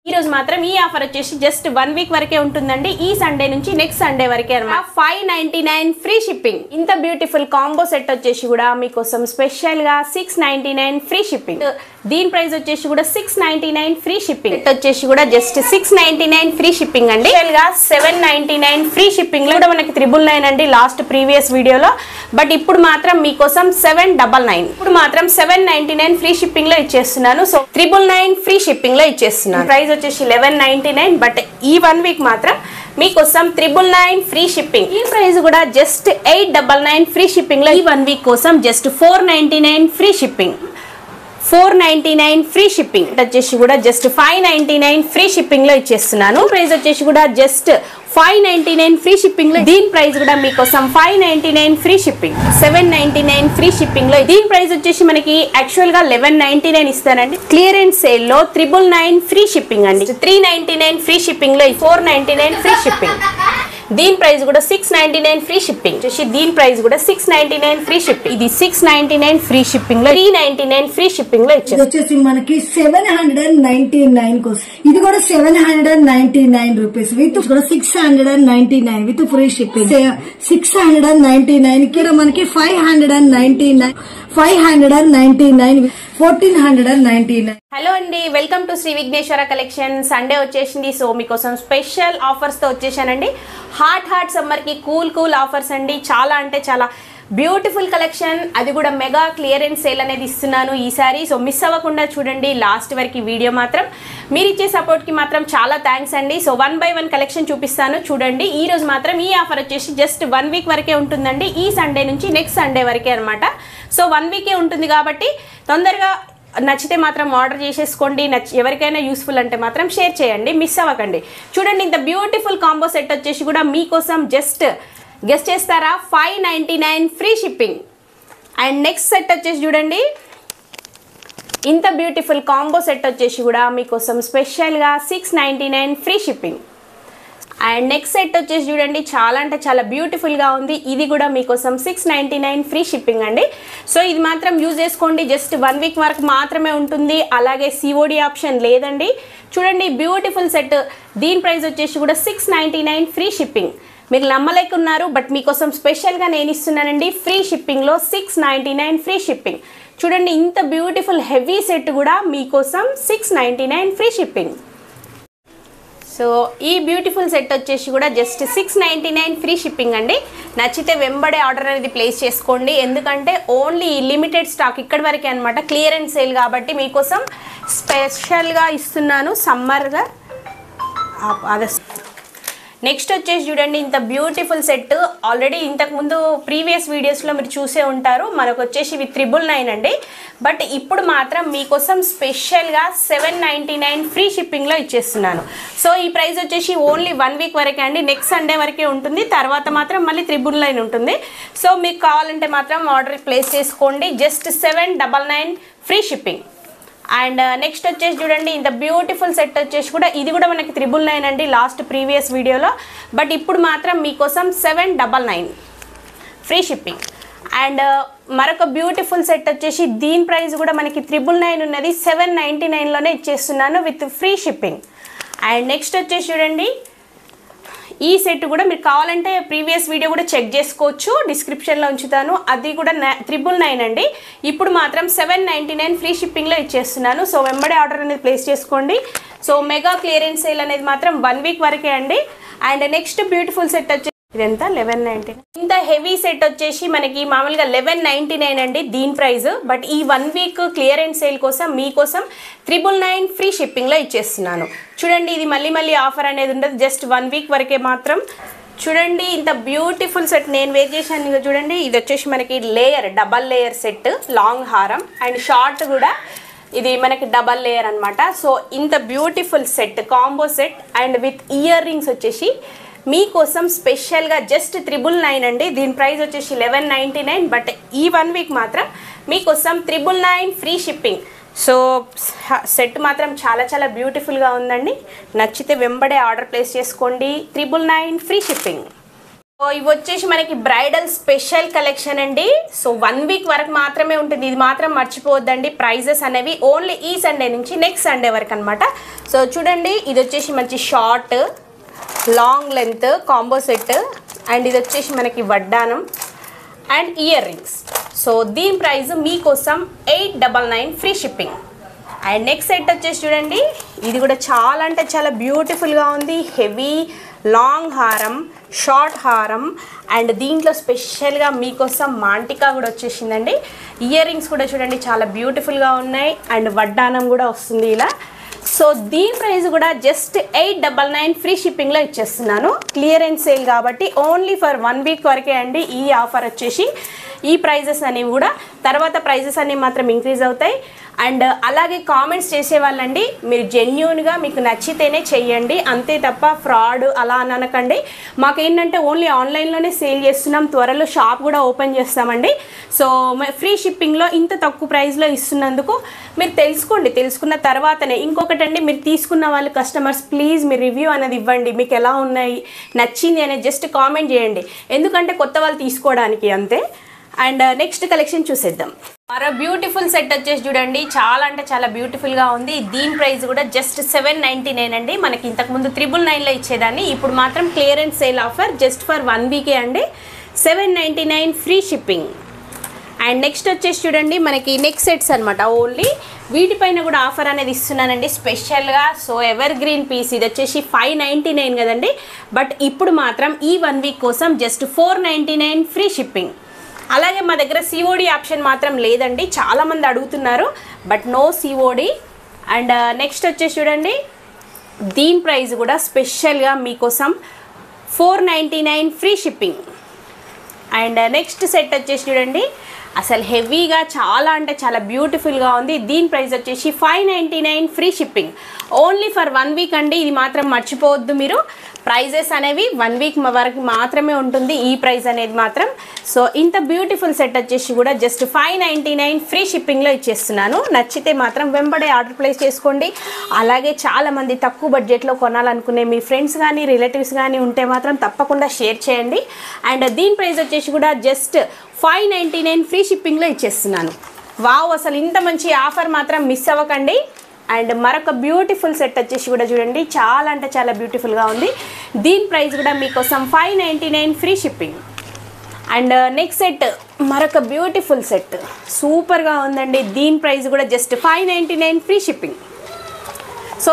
ఈ రోజు మాత్రం ఈ ఆఫర్ వచ్చేసి జస్ట్ వన్ వీక్ వరకే ఉంటుందండి ఈ సండే నుంచి నెక్స్ట్ సండే వరకే అనమాట five ninety nine free shipping ఇంత బ్యూటిఫుల్ కాంబో సెట్ వచ్చేసి కూడా మీకోసం స్పెషల్ గా six ninety nine free shipping దీని ప్రైస్ వచ్చేసి కూడా six ninety nine free shipping set వచ్చేసి కూడా just six ninety nine free shipping అండి స్పెషల్ గా seven ninety nine free shipping లో కూడా మనకి త్రిబుల్ నైన్ అండి లాస్ట్ ప్రీవియస్ వీడియోలో బట్ ఇప్పుడు మాత్రం మీకోసం సెవెన్ డబల్ నైన్ ఇప్పుడు మాత్రం seven ninety nine free shipping లో ఇచ్చేస్తున్నాను so triple nine free shipping లో ఇచ్చేస్తున్నాను ప్రైస్ వచ్చేసి లెవెన్ నైన్టీ నైన్ బట్ ఈ వన్ వీక్ మాత్రం మీకోసం త్రిబుల్ నైన్ ఫ్రీ షిప్పింగ్ ఈ ప్రైస్ కూడా just eight double nine free shipping లో ఈ వన్ వీక్ కోసం just four ninety nine free shipping four ninety nine free shipping వచ్చేసి కూడా just five ninety nine free shipping లో ఇచ్చేస్తున్నాను ప్రైస్ వచ్చేసి కూడా just five ninety nine free shipping లో దీని ప్రైస్ కూడా మీకోసం five ninety nine free shipping seven ninety nine free shipping లో దీని ప్రైస్ వచ్చేసి మనకి యాక్చువల్ గా లెవెన్ నైన్టీ నైన్ ఇస్తానండి క్లియరెన్స్ సేల్ లో త్రిబుల్ నైన్ ఫ్రీ షిప్పింగ్ అండి three ninety nine free shipping లో four ninety nine free shipping దీని ప్రైస్ కూడా six ninety nine free shipping వచ్చేసి దీని ప్రైస్ కూడా six ninety nine free shipping ఇది six ninety nine free shipping లో three ninety nine free shipping లో ఇది ఇచ్చారు వచ్చేసి మనకి seven hundred and ninety nine కోసం ఇది కూడా seven hundred and ninety nine rupees with కూడా six hundred and ninety nine with free shipping six hundred and ninety nine ఇక్కడ మనకి five hundred and ninety nine five hundred and ninety nine fourteen hundred and ninety nine hello అండి welcome to Shri Vighneshwara collection Sunday వచ్చేసింది so మీకోసం special offers తో వచ్చేసానండి hot hot summer కి cool cool offers అండి చాలా అంటే చాలా బ్యూటిఫుల్ కలెక్షన్ అది కూడా మెగా క్లియరెన్స్ సేల్ అనేది ఇస్తున్నాను ఈసారి సో మిస్ అవ్వకుండా చూడండి లాస్ట్ వరకు వీడియో మాత్రం మీరు ఇచ్చే సపోర్ట్కి మాత్రం చాలా థ్యాంక్స్ అండి so one by one collection చూపిస్తాను చూడండి ఈ రోజు మాత్రం ఈ ఆఫర్ వచ్చేసి జస్ట్ వన్ వీక్ వరకే ఉంటుందండి ఈ సండే నుంచి నెక్స్ట్ సండే వరకే అనమాట సో వన్ వీకే ఉంటుంది కాబట్టి తొందరగా నచ్చితే మాత్రం ఆర్డర్ చేసేసుకోండి నచ్చి ఎవరికైనా యూస్ఫుల్ అంటే మాత్రం షేర్ చేయండి మిస్ అవ్వకండి చూడండి ఇంత బ్యూటిఫుల్ కాంబో సెట్ వచ్చేసి కూడా మీకోసం జస్ట్ గెస్ట్ చేస్తారా five ninety nine free shipping and next set వచ్చేసి చూడండి ఇంత బ్యూటిఫుల్ కాంబో సెట్ వచ్చేసి కూడా మీకోసం స్పెషల్గా six ninety nine free shipping and next set వచ్చేసి చూడండి చాలా అంటే చాలా బ్యూటిఫుల్గా ఉంది ఇది కూడా మీకోసం six ninety nine free shipping అండి సో ఇది మాత్రం యూజ్ చేసుకోండి జస్ట్ వన్ వీక్ వరకు మాత్రమే ఉంటుంది అలాగే సిఓడి ఆప్షన్ లేదండి చూడండి బ్యూటిఫుల్ సెట్ దీని ప్రైస్ వచ్చేసి కూడా six ninety nine free shipping మీరు నమ్మలేకున్నారు బట్ మీకోసం స్పెషల్గా నేను ఇస్తున్నానండి ఫ్రీ షిప్పింగ్లో six ninety nine free shipping చూడండి ఇంత బ్యూటిఫుల్ హెవీ సెట్ కూడా మీకోసం six ninety nine free shipping so ఈ బ్యూటిఫుల్ సెట్ వచ్చేసి కూడా just six ninety nine free shipping అండి నచ్చితే వెంబడే ఆర్డర్ అనేది ప్లేస్ చేసుకోండి ఎందుకంటే ఓన్లీ లిమిటెడ్ స్టాక్ ఇక్కడి వరకే అనమాట క్లియరెన్స్ సేల్ కాబట్టి మీకోసం స్పెషల్గా ఇస్తున్నాను సమ్మర్గా అదే నెక్స్ట్ వచ్చేసి చూడండి ఇంత బ్యూటిఫుల్ సెట్ ఆల్రెడీ ఇంతకుముందు ప్రీవియస్ వీడియోస్లో మీరు చూసే ఉంటారు మనకు వచ్చేసి ఇవి త్రిబుల్ నైన్ అండి బట్ ఇప్పుడు మాత్రం మీకోసం స్పెషల్గా సెవెన్ నైంటీ నైన్ ఫ్రీ షిప్పింగ్లో ఇచ్చేస్తున్నాను సో ఈ ప్రైస్ వచ్చేసి ఓన్లీ వన్ వీక్ వరకే అండి నెక్స్ట్ సండే వరకే ఉంటుంది తర్వాత మాత్రం మళ్ళీ త్రిబుల్ నైన్ ఉంటుంది సో మీకు కావాలంటే మాత్రం ఆర్డర్ ప్లేస్ చేసుకోండి just seven double nine free shipping and next వచ్చేసి చూడండి ఇంత బ్యూటిఫుల్ సెట్ వచ్చేసి కూడా ఇది కూడా మనకి త్రిబుల్ నైన్ అండి లాస్ట్ ప్రీవియస్ వీడియోలో బట్ ఇప్పుడు మాత్రం మీకోసం seven double nine free shipping and మరొక బ్యూటిఫుల్ సెట్ వచ్చేసి దీని ప్రైస్ కూడా మనకి త్రిబుల్ నైన్ ఉన్నది సెవెన్ నైంటీ నైన్లోనే ఇచ్చేస్తున్నాను with free shipping and next వచ్చేసి చూడండి ఈ సెట్ కూడా మీరు కావాలంటే ప్రీవియస్ వీడియో కూడా చెక్ చేసుకోవచ్చు డిస్క్రిప్షన్లో ఉంచుతాను అది కూడా త్రిబుల్ నైన్ అండి ఇప్పుడు మాత్రం సెవెన్ నైంటీ నైన్ ఫ్రీ షిప్పింగ్లో ఇచ్చేస్తున్నాను సో వెంబడే ఆర్డర్ అనేది ప్లేస్ చేసుకోండి సో మెగా క్లియరెన్స్ సేల్ అనేది మాత్రం వన్ వీక్ వరకే అండి అండ్ నెక్స్ట్ బ్యూటిఫుల్ సెట్ వచ్చి ఇదంతా లెవెన్ నైన్టీ ఇంత హెవీ సెట్ వచ్చేసి మనకి మామూలుగా లెవెన్ నైన్టీ నైన్ అండి దీని ప్రైస్ బట్ ఈ వన్ వీక్ క్లియరెన్స్ సేల్ కోసం మీకోసం త్రిబుల్ నైన్ ఫ్రీ షిప్పింగ్లో ఇచ్చేస్తున్నాను చూడండి ఇది మళ్ళీ మళ్ళీ ఆఫర్ అనేది ఉండదు జస్ట్ వన్ వీక్ వరకే మాత్రం చూడండి ఇంత బ్యూటిఫుల్ సెట్ నేను వేర్ చేశాను ఇక చూడండి ఇది వచ్చేసి మనకి layer double layer set long హారం అండ్ షార్ట్ కూడా ఇది మనకి డబల్ లేయర్ అనమాట సో ఇంత beautiful set combo set and with earrings వచ్చేసి మీకోసం స్పెషల్గా జస్ట్ త్రిబుల్ నైన్ అండి దీని ప్రైస్ వచ్చేసి లెవెన్ నైంటీ నైన్ బట్ ఈ వన్ వీక్ మాత్రం మీకోసం triple nine free shipping so set మాత్రం చాలా చాలా బ్యూటిఫుల్గా ఉందండి నచ్చితే వెంబడే ఆర్డర్ ప్లేస్ చేసుకోండి triple nine free shipping so ఇవి వచ్చేసి మనకి బ్రైడల్ స్పెషల్ కలెక్షన్ అండి సో వన్ వీక్ వరకు మాత్రమే ఉంటుంది ఇది మాత్రం మర్చిపోవద్దండి ప్రైజెస్ అనేవి ఓన్లీ ఈ సండే నుంచి నెక్స్ట్ సండే వరకు అనమాట సో చూడండి ఇది వచ్చేసి మంచి short long length combo set and ఇది వచ్చేసి మనకి వడ్డానం అండ్ ఇయర్ రింగ్స్ సో దీని ప్రైస్ మీకోసం eight double nine free shipping and next set వచ్చేసి చూడండి ఇది కూడా చాలా అంటే చాలా బ్యూటిఫుల్గా ఉంది హెవీ లాంగ్ హారం షార్ట్ హారం అండ్ దీంట్లో స్పెషల్గా మీకోసం మాంటికా కూడా వచ్చేసిందండి ఇయర్ రింగ్స్ కూడా చూడండి చాలా బ్యూటిఫుల్గా ఉన్నాయి అండ్ వడ్డానం కూడా వస్తుంది ఇలా సో దీని ప్రైస్ కూడా just eight double nine free షిప్పింగ్లో ఇచ్చేస్తున్నాను క్లియరెన్స్ సేల్ కాబట్టి ఓన్లీ ఫర్ వన్ వీక్ వరకే అండి ఈ ఆఫర్ వచ్చేసి ఈ ప్రైజెస్ అనేవి కూడా తర్వాత ప్రైజెస్ అనేవి మాత్రం ఇంక్రీజ్ అవుతాయి అండ్ అలాగే కామెంట్స్ చేసే వాళ్ళండి మీరు జెన్యున్గా మీకు నచ్చితేనే చెయ్యండి అంతే తప్ప ఫ్రాడ్ అలా అని అనకండి మాకు ఏంటంటే ఓన్లీ ఆన్లైన్లోనే సేల్ చేస్తున్నాం త్వరలో షాప్ కూడా ఓపెన్ చేస్తామండి సో ఫ్రీ షిప్పింగ్లో ఇంత తక్కువ ప్రైస్లో ఇస్తున్నందుకు మీరు తెలుసుకోండి తెలుసుకున్న తర్వాతనే ఇంకొకటండి మీరు తీసుకున్న వాళ్ళు కస్టమర్స్ ప్లీజ్ మీరు రివ్యూ అనేది ఇవ్వండి మీకు ఎలా ఉన్నాయి నచ్చింది అనేది జస్ట్ కామెంట్ చేయండి ఎందుకంటే కొత్త వాళ్ళు తీసుకోవడానికి అంతే అండ్ నెక్స్ట్ కలెక్షన్ చూసేద్దాం మరో బ్యూటిఫుల్ సెట్ వచ్చేసి చూడండి చాలా అంటే చాలా బ్యూటిఫుల్గా ఉంది దీని ప్రైస్ కూడా జస్ట్ సెవెన్ నైంటీ నైన్ అండి మనకి ఇంతకుముందు త్రిబుల్ నైన్లో ఇచ్చేదాన్ని ఇప్పుడు మాత్రం clearance sale offer just for one వీకే అండి seven ninety nine free shipping and next వచ్చేసి చూడండి మనకి నెక్ సెట్స్ అనమాట ఓన్లీ వీటిపైన కూడా ఆఫర్ అనేది ఇస్తున్నానండి స్పెషల్గా సో ఎవర్ గ్రీన్ పీస్ ఇది వచ్చేసి ఫైవ్ నైంటీ నైన్ కదండి బట్ ఇప్పుడు మాత్రం ఈ వన్ వీక్ కోసం just four ninety nine free shipping అలాగే మా దగ్గర సిఓడి ఆప్షన్ మాత్రం లేదండి చాలామంది అడుగుతున్నారు but no COD and next వచ్చేసి చూడండి దీని ప్రైస్ కూడా స్పెషల్గా మీకోసం four ninety nine free shipping and next set వచ్చేసి చూడండి అసలు హెవీగా చాలా అంటే చాలా బ్యూటిఫుల్గా ఉంది దీని ప్రైస్ వచ్చేసి five ninety nine free shipping only for one week అండి ఇది మాత్రం మర్చిపోవద్దు మీరు ప్రైజెస్ అనేవి వన్ వీక్ వరకు మాత్రమే ఉంటుంది ఈ ప్రైస్ అనేది మాత్రం సో ఇంత బ్యూటిఫుల్ సెట్ వచ్చేసి కూడా just five ninety nine free షిప్పింగ్లో ఇచ్చేస్తున్నాను నచ్చితే మాత్రం వెంబడే ఆర్డర్ ప్లేస్ చేసుకోండి అలాగే చాలామంది తక్కువ బడ్జెట్లో కొనాలనుకునే మీ ఫ్రెండ్స్ కానీ రిలేటివ్స్ కానీ ఉంటే మాత్రం తప్పకుండా షేర్ చేయండి అండ్ దీని ప్రైస్ వచ్చేసి కూడా just five ninety nine free షిప్పింగ్లో ఇచ్చేస్తున్నాను వావ్ అసలు ఇంత మంచి ఆఫర్ మాత్రం మిస్ అవ్వకండి అండ్ మరొక బ్యూటిఫుల్ సెట్ వచ్చేసి కూడా చూడండి చాలా అంటే చాలా బ్యూటిఫుల్గా ఉంది దీని ప్రైస్ కూడా మీకోసం five ninety nine free shipping and next set మరొక బ్యూటిఫుల్ సెట్ సూపర్గా ఉందండి దీని ప్రైస్ కూడా just five ninety nine free shipping so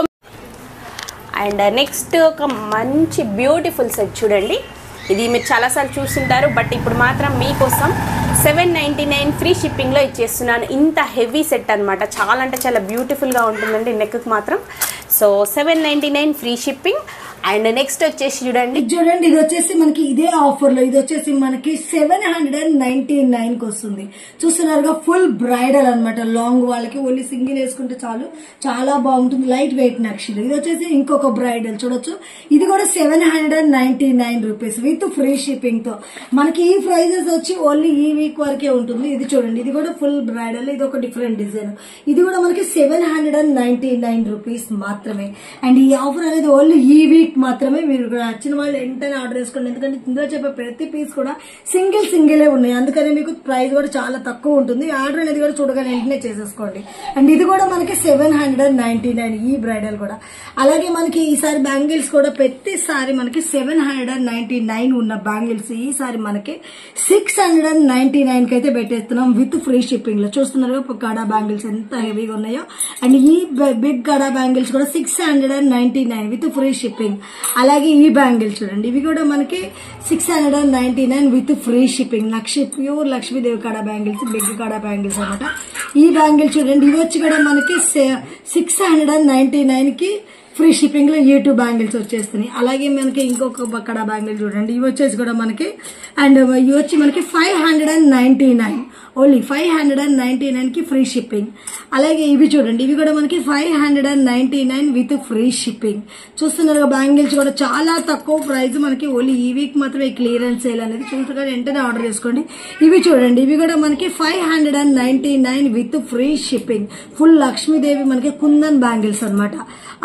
and next ఒక మంచి బ్యూటిఫుల్ సెట్ చూడండి ఇది మీరు చాలాసార్లు చూస్తుంటారు బట్ ఇప్పుడు మాత్రం మీకోసం సెవెన్ నైంటీ నైన్ ఫ్రీ షిప్పింగ్లో ఇచ్చేస్తున్నాను ఇంత హెవీ సెట్ అనమాట చాలా అంటే చాలా బ్యూటిఫుల్గా ఉంటుందండి నెక్కి మాత్రం so seven ninety nine free shipping and next వచ్చేసి చూడండి ఇది చూడండి ఇది వచ్చేసి మనకి ఇదే ఆఫర్ లో ఇది వచ్చేసి మనకి seven hundred and ninety nine కి వస్తుంది చూస్తున్నారుగా ఫుల్ బ్రైడల్ అన్నమాట లాంగ్ వాళ్ళకి ఓన్లీ సింగిల్ వేసుకుంటే చాలు చాలా బాగుంటుంది లైట్ వెయిట్ నక్షలు ఇది వచ్చేసి ఇంకొక బ్రైడల్ చూడొచ్చు ఇది కూడా seven hundred and ninety nine rupees with free shipping తో మనకి ఈ ప్రైజెస్ వచ్చి ఓన్లీ ఈ వీక్ వరకే ఉంటుంది ఇది చూడండి ఇది కూడా ఫుల్ బ్రైడల్ ఇది ఒక డిఫరెంట్ డిజైన్ ఇది కూడా మనకి seven hundred and ninety nine rupees మాత్రమే అండ్ ఈ ఆఫర్ అనేది ఓన్లీ ఈ వీక్ మాత్రమే మీరు ఇక్కడ నచ్చిన వాళ్ళు వెంటనే ఆర్డర్ చేసుకోండి ఎందుకంటే ఇందులో చెప్పే ప్రతి పీస్ కూడా సింగిల్ సింగిలే ఉన్నాయి అందుకని మీకు ప్రైస్ కూడా చాలా తక్కువ ఉంటుంది ఆర్డర్ అనేది కూడా చూడగానే వెంటనే చేసేసుకోండి అండ్ ఇది కూడా మనకి సెవెన్ హండ్రెడ్ నైన్టీ నైన్ ఈ బ్రైడల్ కూడా అలాగే మనకి ఈసారి బ్యాంగిల్స్ కూడా ప్రతిసారి మనకి seven hundred and ninety nine ఉన్న బ్యాంగిల్స్ ఈసారి మనకి six hundred and ninety nine కి అయితే పెట్టేస్తున్నాం విత్ ఫ్రీ షిప్పింగ్ లో చూస్తున్నారు కడా బ్యాంగిల్స్ ఎంత హెవీగా ఉన్నాయో అండ్ ఈ బిగ్ కడా బ్యాంగిల్స్ కూడా six hundred and ninety nine with free shipping అలాగే ఈ బ్యాంగిల్స్ చూడండి ఇవి కూడా మనకి six hundred and ninety nine with free shipping Lakshmi pure Lakshmidevi kada bangles big kada bangles అనమాట ఈ బ్యాంగిల్స్ చూడండి ఇవి వచ్చి కూడా మనకి six hundred and ninety nine కి ఫ్రీ షిప్పింగ్ లో ఈ టూ బ్యాంగిల్స్ వచ్చేస్తున్నాయి అలాగే మనకి ఇంకొక బక్కడ బ్యాంగిల్ చూడండి ఇవి వచ్చేసి కూడా మనకి అండ్ ఇవి వచ్చి మనకి five hundred and ninety nine only five hundred and ninety nine కి ఫ్రీ షిప్పింగ్ అలాగే ఇవి చూడండి ఇవి కూడా మనకి five hundred and ninety nine with free shipping చూస్తున్నారు బ్యాంగిల్స్ కూడా చాలా తక్కువ ప్రైస్ మనకి ఓన్లీ ఈ వీక్ మాత్రమే క్లియరెన్స్ సేల్ అనేది చూసుకొని వెంటనే ఆర్డర్ చేసుకోండి ఇవి చూడండి ఇవి కూడా మనకి five hundred and ninety nine with free shipping full Lakshmidevi మనకి కుందన్ బ్యాంగిల్స్ అన్నమాట అలాగే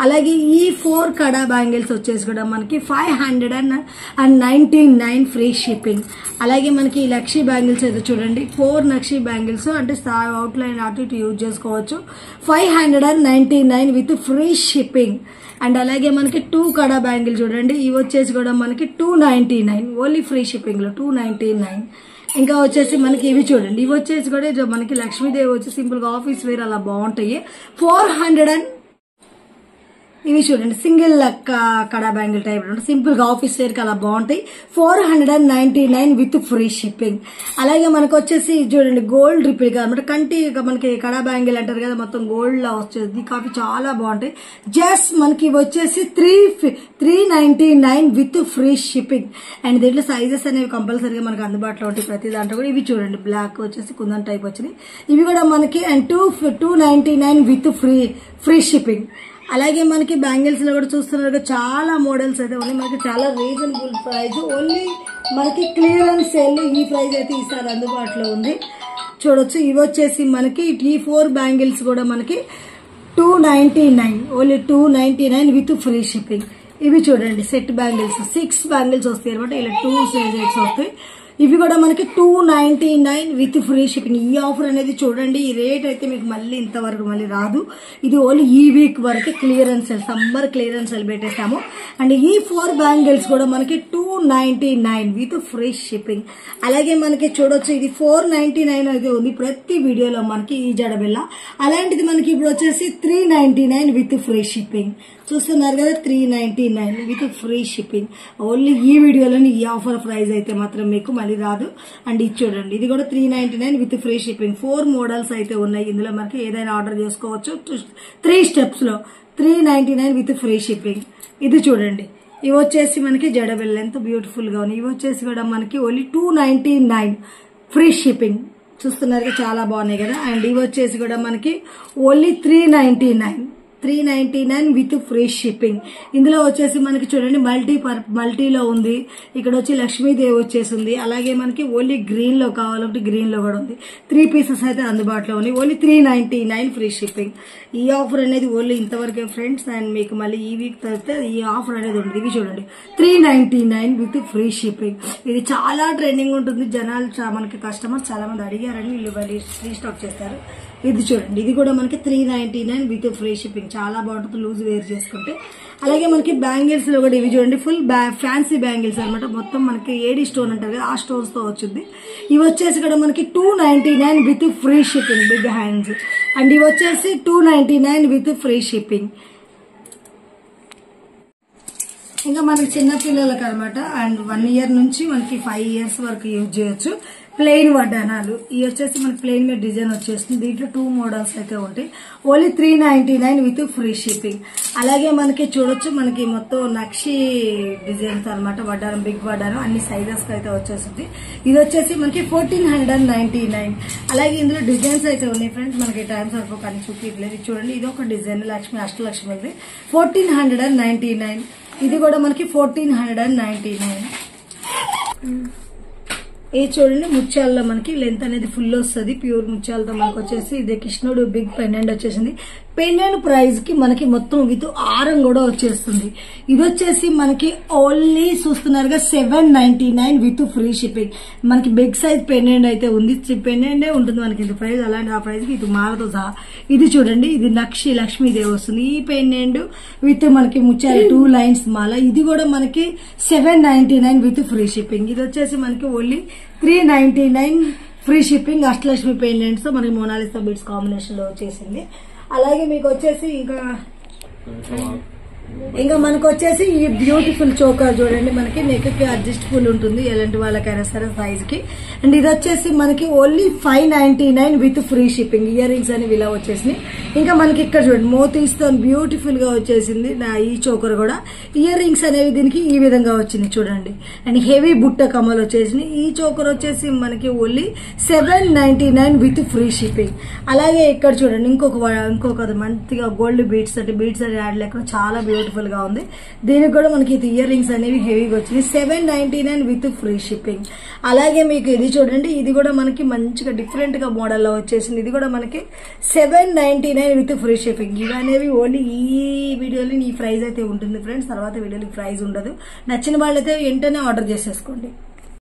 ఈ ఫోర్ కడా బ్యాంగిల్స్ వచ్చేసి కూడా మనకి five hundred and and ninety nine free shipping అలాగే మనకి ఈ లక్షీ బ్యాంగిల్స్ అయితే చూడండి ఫోర్ లక్షీ బ్యాంగిల్స్ అంటే అవుట్ లైన్ అటు ఇటు యూజ్ చేసుకోవచ్చు five hundred and ninety nine with free shipping and అలాగే మనకి టూ కడా బ్యాంగిల్ చూడండి ఇవి వచ్చేసి కూడా మనకి two ninety nine only free shipping లో టూ నైన్టీ నైన్ ఇంకా వచ్చేసి మనకి ఇవి చూడండి ఇవి వచ్చేసి కూడా ఇది మనకి లక్ష్మీదేవి వచ్చి సింపుల్ గా ఆఫీస్ వేర్ అలా బాగుంటాయి ఫోర్ హండ్రెడ్ అండ్ ఇవి చూడండి single kada bangle type simple గా ఆఫీస్ వేర్ కి అలా బాగుంటాయి four hundred and ninety nine with free shipping అలాగే మనకు వచ్చేసి ఇది చూడండి గోల్డ్ రిపీట్ అనమాట కంటి ఇక మనకి కడా బ్యాంగిల్ అంటారు కదా మొత్తం గోల్డ్ లా వచ్చేది కాఫీ చాలా బాగుంటాయి జస్ట్ మనకి ఇవి వచ్చేసి three three ninety nine with free shipping and దీంట్లో సైజెస్ అనేవి కంపల్సరీగా మనకి అందుబాటులో ఉంటాయి ప్రతి దాంట్లో కూడా ఇవి చూడండి బ్లాక్ వచ్చేసి కుందన్ టైప్ వచ్చినాయి ఇవి కూడా మనకి and two two ninety nine with free free shipping అలాగే మనకి బ్యాంగిల్స్ లో కూడా చూస్తున్నారు కదా, చాలా మోడల్స్ అయితే ఉన్నాయి మనకి చాలా రీజనబుల్ ప్రైస్ ఓన్లీ మనకి క్లియరెన్స్ సేల్ ఈ ప్రైస్ అయితే ఈసారి అందుబాటులో ఉంది చూడొచ్చు ఇవి వచ్చేసి మనకి టీ ఫోర్ బ్యాంగిల్స్ కూడా మనకి two ninety nine only two ninety nine with free shipping ఇవి చూడండి సెట్ బ్యాంగిల్స్ సిక్స్ బ్యాంగిల్స్ వస్తాయి అనమాట ఇలా టూ సెట్స్ వస్తాయి ఇవి కూడా మనకి two ninety nine with free shipping ఈ ఆఫర్ అనేది చూడండి ఈ రేట్ అయితే మీకు మళ్ళీ ఇంతవరకు మళ్ళీ రాదు ఇది ఓన్లీ ఈ వీక్ వరకు clearance sale summer clearance sale పెట్టేసాము అండ్ ఈ ఫోర్ బ్యాంగిల్స్ కూడా మనకి two ninety nine with free shipping అలాగే మనకి చూడొచ్చు ఇది ఫోర్ నైన్టీ నైన్ అయితే ఉంది ప్రతి వీడియోలో మనకి ఈ జడబిల్ల అలాంటిది మనకి ఇప్పుడు వచ్చేసి three ninety nine with free shipping చూస్తున్నారు కదా three ninety nine with free shipping only ఈ వీడియోలోని ఈ ఆఫర్ ప్రైస్ అయితే మాత్రం మీకు మళ్ళీ రాదు అండ్ ఇది చూడండి ఇది కూడా three ninety nine with free shipping four models అయితే ఉన్నాయి ఇందులో మనకి ఏదైనా ఆర్డర్ చేసుకోవచ్చు త్రీ స్టెప్స్ లో three ninety nine with free shipping ఇది చూడండి ఇవి వచ్చేసి మనకి జడబెల్ ఎంత బ్యూటిఫుల్ గా ఉన్నాయి ఇవి వచ్చేసి కూడా మనకి only two ninety nine free shipping చూస్తున్నారు కదా, చాలా బాగున్నాయి కదా అండ్ ఇవి వచ్చేసి కూడా మనకి only three ninety nine three ninety nine with free shipping ఇందులో వచ్చేసి మనకి చూడండి మల్టీ పర్ మల్టీలో ఉంది ఇక్కడ వచ్చి లక్ష్మీదేవి వచ్చేసింది అలాగే మనకి ఓన్లీ గ్రీన్ లో కావాలంటే గ్రీన్ లో కూడా ఉంది త్రీ పీసెస్ అయితే అందుబాటులో ఉన్నాయి only three ninety nine free shipping ఈ ఆఫర్ అనేది ఓన్లీ ఇంతవరకే ఫ్రెండ్స్ అండ్ మీకు మళ్ళీ ఈ వీక్ తర్వాత ఈ ఆఫర్ అనేది ఉంటుంది ఇవి చూడండి three ninety nine with free shipping ఇది చాలా ట్రెండింగ్ ఉంటుంది జనాలు చా- మనకి కస్టమర్స్ చాలా మంది అడిగారని వీళ్ళు మళ్ళీ రీస్టాక్ చేస్తారు ఇది చూడండి ఇది కూడా మనకి three ninety nine with free shipping చాలా బాగుంటుంది లూజ్ వేర్ చేసుకుంటే అలాగే మనకి బ్యాంగిల్స్ లో కూడా ఇవి చూడండి ఫుల్ ఫ్యాన్సీ బ్యాంగిల్స్ అన్నమాట మొత్తం మనకి ఏడి స్టోన్ అంటారు కదా ఆ స్టోన్స్ తో వచ్చింది ఇవి వచ్చేసి కూడా మనకి two ninety nine with free shipping big hands and ఇవి వచ్చేసి two ninety nine with free shipping ఇంకా మనకి చిన్న పిల్లలకి అనమాట అండ్ వన్ ఇయర్ నుంచి మనకి ఫైవ్ ఇయర్స్ వరకు యూజ్ చేయొచ్చు ప్లెయిన్ వడ్డానాలు ఇవి వచ్చేసి మనకి ప్లెయిన్ మీద డిజైన్ వచ్చేస్తుంది దీంట్లో టూ మోడల్స్ అయితే ఉంటాయి only three ninety nine with free shipping అలాగే మనకి చూడొచ్చు మనకి మొత్తం నక్షి డిజైన్స్ అనమాట వడ్డానం బిగ్ వడ్డానం అన్ని సైజెస్ అయితే వచ్చేస్తుంది ఇది వచ్చేసి మనకి ఫోర్టీన్ హండ్రెడ్ నైన్టీ నైన్ అలాగే ఇందులో డిజైన్స్ అయితే ఉన్నాయి ఫ్రెండ్స్ మనకి టైం సరిపో కానీ చూపించలేదు ఇది చూడండి ఇది ఒక డిజైన్ లక్ష్మి అష్టలక్ష్మిది fourteen hundred and ninety nine ఇది కూడా మనకి fourteen hundred and ninety nine ఇది చూడండి ముత్యాల్లో మనకి లెంత్ అనేది ఫుల్ వస్తుంది ప్యూర్ ముత్యాలతో మనకి వచ్చేసి ఇది కృష్ణుడు బిగ్ పెండెంట్ వచ్చేసింది పెండెంట్ ప్రైస్ కి మనకి మొత్తం విత్ ఆరం కూడా వచ్చేస్తుంది ఇది వచ్చేసి మనకి ఓన్లీ చూస్తున్నారుగా seven ninety nine with free shipping మనకి బిగ్ సైజ్ పెండెంట్ అయితే ఉంది పెండెంటే ఉంటుంది మనకి ఇది ప్రైస్ అలాంటి ఆ ప్రైస్ కి ఇది మాలతో సహా ఇది చూడండి ఇది నక్షి లక్ష్మీదేవి వస్తుంది ఈ పెండెంట్ విత్ మనకి ముత్యాలు టూ లైన్స్ మాల ఇది కూడా మనకి seven ninety nine with free shipping ఇది వచ్చేసి మనకి only three ninety nine free shipping Ashtalakshmi pendants తో మనకి మోనాలిసా బిడ్స్ కాంబినేషన్ లో వచ్చేసింది అలాగే మీకు వచ్చేసి ఇంకా ఇంకా మనకు వచ్చేసి ఈ బ్యూటిఫుల్ చోకర్ చూడండి మనకి నెక్ కి అడ్జస్టబుల్ ఉంటుంది ఎలాంటి వాళ్ళకైనా సరే సైజ్ కి అండ్ ఇది వచ్చేసి మనకి only five ninety nine with free shipping earrings అనేవి ఇలా వచ్చేసినాయి ఇంకా మనకి ఇక్కడ చూడండి మోతీస్తో బ్యూటిఫుల్ గా వచ్చేసింది నా ఈ చోకర్ కూడా ఇయర్ రింగ్స్ అనేవి దీనికి ఈ విధంగా వచ్చింది చూడండి అండ్ హెవీ బుట్ట కమ్మలు వచ్చేసినాయి ఈ చోకర్ వచ్చేసి మనకి only seven ninety nine with free shipping అలాగే ఇక్కడ చూడండి ఇంకొక వా- ఇంకొక మంచిగా గోల్డ్ బీట్స్ అంటే బీట్స్ అని యాడ్ లేకుండా చాలా బ్యూటిఫుల్ గా ఉంది దీనికి కూడా మనకి ఇయర్ రింగ్స్ అనేవి హెవీగా వచ్చినాయి seven ninety nine with free shipping అలాగే మీకు ఇది చూడండి ఇది కూడా మనకి మంచిగా డిఫరెంట్ గా మోడల్లో వచ్చేసింది ఇది కూడా మనకి seven ninety nine with free shipping ఇవి అనేవి ఓన్లీ ఈ వీడియోలో ఈ ప్రైస్ అయితే ఉంటుంది ఫ్రెండ్స్ తర్వాత వీడియోలో ప్రైస్ ఉండదు నచ్చిన వాళ్ళైతే వెంటనే ఆర్డర్ చేసేసుకోండి